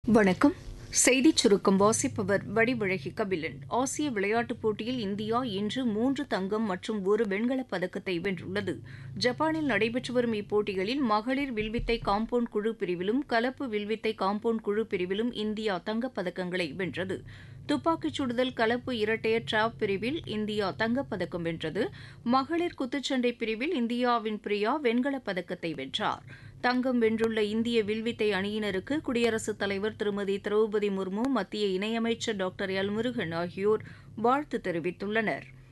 வணக்கம் செய்திச் சுருக்கம் வாசிப்பவர் வடிவழகி கபிலன் ஆசிய விளையாட்டுப் போட்டியில் இந்தியா இன்று மூன்று தங்கம் மற்றும் ஒரு வெண்கலப் பதக்கத்தை வென்றுள்ளது ஜப்பானில் நடைபெற்று வரும் இப்போட்டிகளில் மகளிர் வில்வித்தை காம்பவுண்ட் குழு பிரிவிலும் கலப்பு வில்வித்தை காம்பவுண்ட் குழு பிரிவிலும் இந்தியா தங்கப் பதக்கங்களை வென்றது துப்பாக்கிச் சுடுதல் கலப்பு இரட்டையர் டிராப் பிரிவில் இந்தியா தங்கப்பதக்கம் வென்றது மகளிர் குத்துச்சண்டை பிரிவில் இந்தியாவின் பிரியா வெண்கலப் பதக்கத்தை வென்றார் தங்கம் வென்றுள்ள இந்திய வில்வித்தை அணியினருக்கு குடியரசுத் தலைவர் திருமதி திரௌபதி முர்மு மத்திய இணையமைச்சர் டாக்டர் எல் முருகன் ஆகியோர் வாழ்த்து தெரிவித்துள்ளனா்